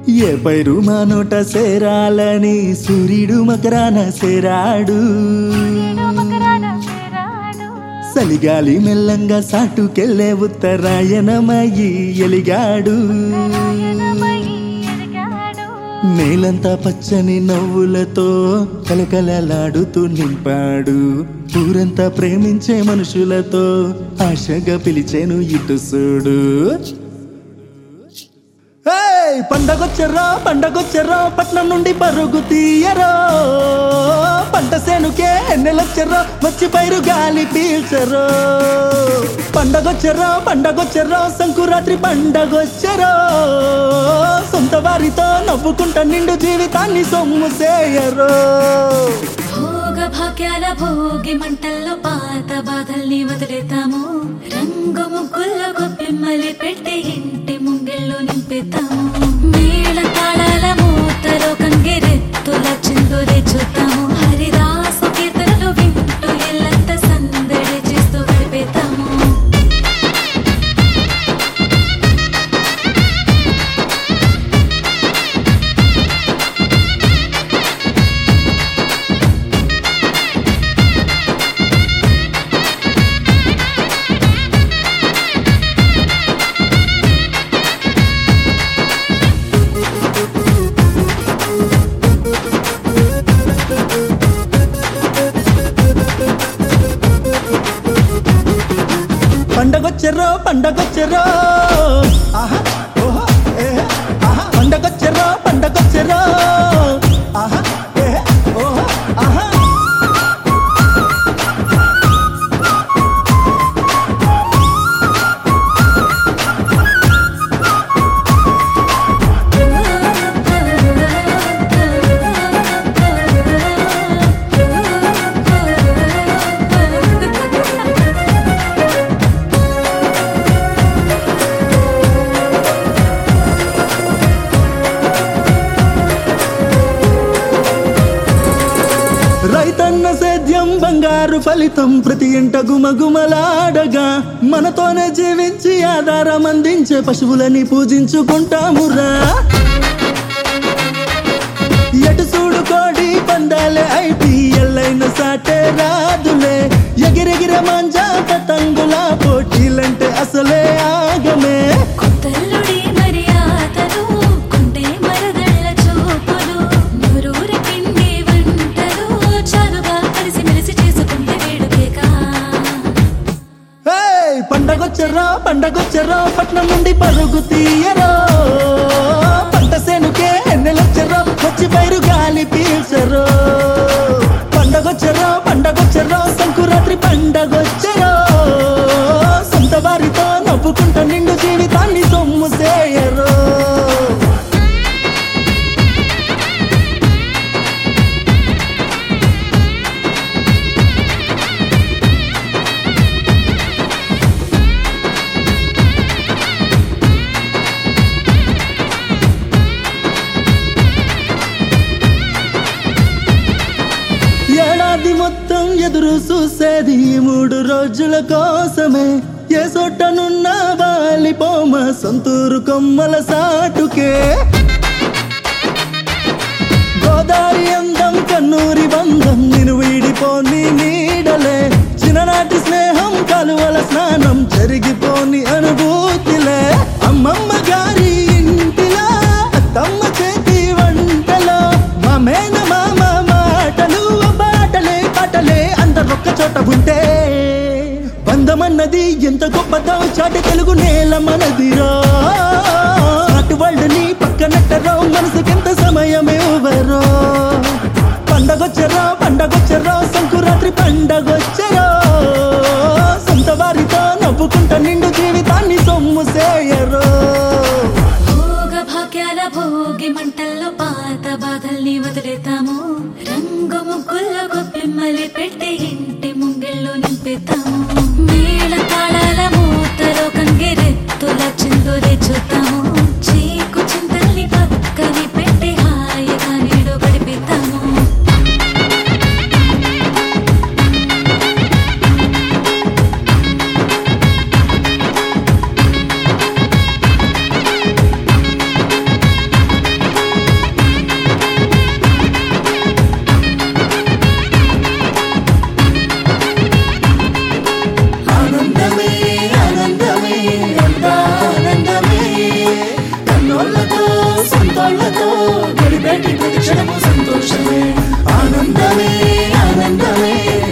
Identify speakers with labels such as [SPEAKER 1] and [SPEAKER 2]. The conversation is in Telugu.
[SPEAKER 1] ఏ పైరు మా నోట సేరాలని సూర్యుడు మకరాన సేరాడు చలిగాలి మెల్లంగా సాటుకెళ్ళే ఉత్తరాయణమయ్యి ఎలిగాడు నేలంతా పచ్చని నవ్వులతో కలకలలాడుతూ నింపాడు ఊరంతా ప్రేమించే మనుషులతో ఆశగా పిలిచేను ఇటు చూడు ఏయ్! పండగొచ్చరో పండగొచ్చరో పట్నం నుండి పరుగు తీయరో పంట సేనుకే నెలొచ్చరో వచ్చి పైరు గాలి పీల్చరో పండగొచ్చరో పండగొచ్చరో సంకురాత్రి పండగొచ్చరో సొంత వారితో నవ్వుకుంటా నిండు జీవితాన్ని సొమ్ము చేయరో
[SPEAKER 2] భోగ భాగ్యాల భోగి మంటల్లో పాత బాధల్ని వదిలేతాము రంగు ముగ్గుల్లో గొప్పిమ్మలి పెట్టి ఇంటి ముంగిళ్ళు నింపేతాము మేళ తాళాల మూతలో కంగిరెత్తుల చిందురే చూద్దాము హరిదాసు కీర్తనలు వింటూ ఎల్లంత సందడి చేస్తూ గడిపేతాము
[SPEAKER 1] పండగొచ్చరో పండగొచ్చరో ఆహా ఓహో ఏహే ఆహా పండగొచ్చరో పండగొచ్చరో ఆహా ఏహే ఓహో ఆహా రైతన్న సేద్యం బంగారు ఫలితం ప్రతి ఇంట గుమగుమలాడగా మనతోనే జీవించి ఆధారం అందించే పశువులని పూజించుకుంటామురా ఎటు చూడు కోడి పందాలే ఐటి ఎల్లైన సాటే రాదులే ఎగిరెగిర మాంజా పతంగుల పోటీలంటే అసలే ఆగమే
[SPEAKER 2] కొత్తల్లుడి మర్యాదలు కుంటే మరదళ్ళ చూపులు నూరూరి పిండి వంటలు చాలుగా కలిసి మెలిసి చేసుకుంటే వేడుకేగా
[SPEAKER 1] ఏయ్! పండగొచ్చరో పండగొచ్చరో పట్నం నుండి పరుగు తీయరో పంట సేనుకే నెలొచ్చరో వచ్చి పైరు గాలి పీల్చరో పండగొచ్చరో పండగొచ్చరో సంకురాత్రి పండగొచ్చరో సొంత వారితో నవ్వుకుంటా నిండు జీవితాన్ని సొమ్ము చేయరో ఏడాది మొత్తం ఎదురు చూసేది ఈ మూడు రోజుల కోసమే ఏ సొట్టనున్న వాలిపోమ సొంతూరు కొమ్మల సాటుకే గోదావరి అందం కన్నూరి బంధం నిన్ను వీడిపోని నీడలే చిన్ననాటి స్నేహం కలువల స్నానం జరిగిపోని అనుభూతిలే అమ్మమ్మ గారి ఇంటిలా అత్తమ్మ చేతి వంటలో మా మేన మామ మాటలు బాటలే పాటలే అందరొక్క చోట ఉంటే బంధమన్నది ఎంత గొప్పదో చాటి తెలుగు నేల మనదిరో అటు వాళ్ళని పక్కనట్టరో మనసుకెంత సమయం ఇవ్వరో పండగొచ్చరో పండగొచ్చరో సంకురాత్రి పండగొచ్చరో సొంత వారితో నవ్వుకుంటా నిండు జీవితాన్ని సొమ్ము చేయరో
[SPEAKER 2] భోగ భాగ్యాల భోగి మంటల్లో పాత బాధల్ని వదిలేతాము రంగు ముగ్గుల్లో గొప్పిమ్మలి పెట్టి ఇంటి ముంగిళ్ళు నింపేతాము మేళ తాళాల మూతలో కంగిరెత్తుల చిందురే చూద్దాము చీకు చింతల్ని పక్కని పెట్టి హాయిగా నీడు గడిపేతాము
[SPEAKER 1] మనోళ్ళతో సొంతోళ్ళతో గడిపేటి ప్రతి క్షణము సంతోషమే ఆనందమే ఆనందమే